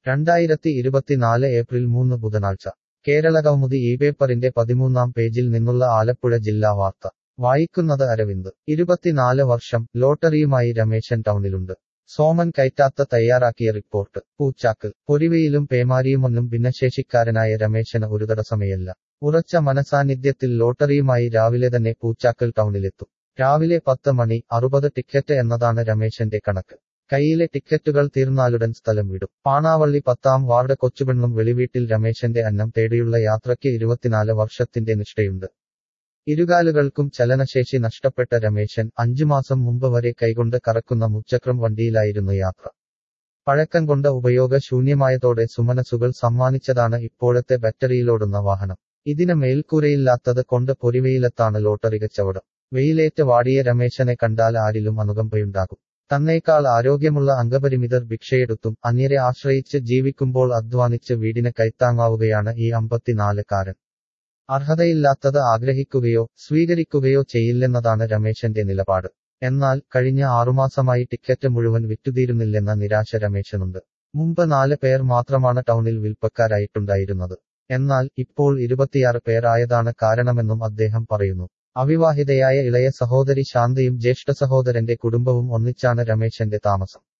രണ്ടായിരത്തി ഇരുപത്തിനാല് ഏപ്രിൽ മൂന്ന് ബുധനാഴ്ച കേരളകൗമുദി ഈ പേപ്പറിന്റെ പതിമൂന്നാം പേജിൽ നിന്നുള്ള ആലപ്പുഴ ജില്ലാ വാർത്ത വായിക്കുന്നത് അരവിന്ദ് ഇരുപത്തിനാല് വർഷം ലോട്ടറിയുമായി രമേശൻ ടൗണിലുണ്ട് സോമൻ കൈറ്റാത്ത തയ്യാറാക്കിയ റിപ്പോർട്ട് പൂച്ചാക്കൽ പൊരിവയിലും പേമാരിയുമൊന്നും ഭിന്നശേഷിക്കാരനായ രമേശന് ഒരു തടസ്സമേയല്ല ഉറച്ച മനസാന്നിധ്യത്തിൽ ലോട്ടറിയുമായി രാവിലെ തന്നെ പൂച്ചാക്കൽ ടൗണിലെത്തും രാവിലെ പത്ത് മണി അറുപത് ടിക്കറ്റ് എന്നതാണ് രമേശന്റെ കണക്ക് കയ്യിലെ ടിക്കറ്റുകൾ തീർന്നാലുടൻ സ്ഥലം വിടും പാണാവള്ളി പത്താം വാർഡ് കൊച്ചുപെണ്ണും വെളിവീട്ടിൽ രമേശന്റെ അന്നം തേടിയുള്ള യാത്രയ്ക്ക് ഇരുപത്തിനാല് വർഷത്തിന്റെ നിഷ്ഠയുണ്ട് ഇരുകാലുകൾക്കും ചലനശേഷി നഷ്ടപ്പെട്ട രമേശൻ അഞ്ചു മാസം മുമ്പ് വരെ കൈകൊണ്ട് കറക്കുന്ന മുച്ചക്രം വണ്ടിയിലായിരുന്നു യാത്ര പഴക്കം കൊണ്ട് ഉപയോഗശൂന്യമായതോടെ സുമനസുകൾ സമ്മാനിച്ചതാണ് ഇപ്പോഴത്തെ ബാറ്ററിയിലോടുന്ന വാഹനം ഇതിന് മേൽക്കൂരയില്ലാത്തത് കൊണ്ട് പൊരിവെയിലത്താണ് ലോട്ടറി കച്ചവടം വെയിലേറ്റ് വാടിയ രമേശനെ കണ്ടാൽ ആരിലും അനുകമ്പയുണ്ടാകും തന്നേക്കാൾ ആരോഗ്യമുള്ള അംഗപരിമിതർ ഭിക്ഷയെടുത്തും അന്യരെ ആശ്രയിച്ച് ജീവിക്കുമ്പോൾ അധ്വാനിച്ച് വീടിന് കൈത്താങ്ങാവുകയാണ് ഈ അമ്പത്തിനാല് കാരൻ അർഹതയില്ലാത്തത് ആഗ്രഹിക്കുകയോ സ്വീകരിക്കുകയോ ചെയ്യില്ലെന്നതാണ് രമേശന്റെ നിലപാട് എന്നാൽ കഴിഞ്ഞ ആറുമാസമായി ടിക്കറ്റ് മുഴുവൻ വിറ്റുതീരുന്നില്ലെന്ന നിരാശ രമേശനുണ്ട് മുമ്പ് നാല് പേർ മാത്രമാണ് ടൗണിൽ വിൽപ്പക്കാരായിട്ടുണ്ടായിരുന്നത് എന്നാൽ ഇപ്പോൾ ഇരുപത്തിയാറ് പേരായതാണ് കാരണമെന്നും അദ്ദേഹം പറയുന്നു അവിവാഹിതയായ ഇളയ സഹോദരി ശാന്തയും ജ്യേഷ്ഠ സഹോദരന്റെ കുടുംബവും ഒന്നിച്ചാണ് രമേശന്റെ താമസം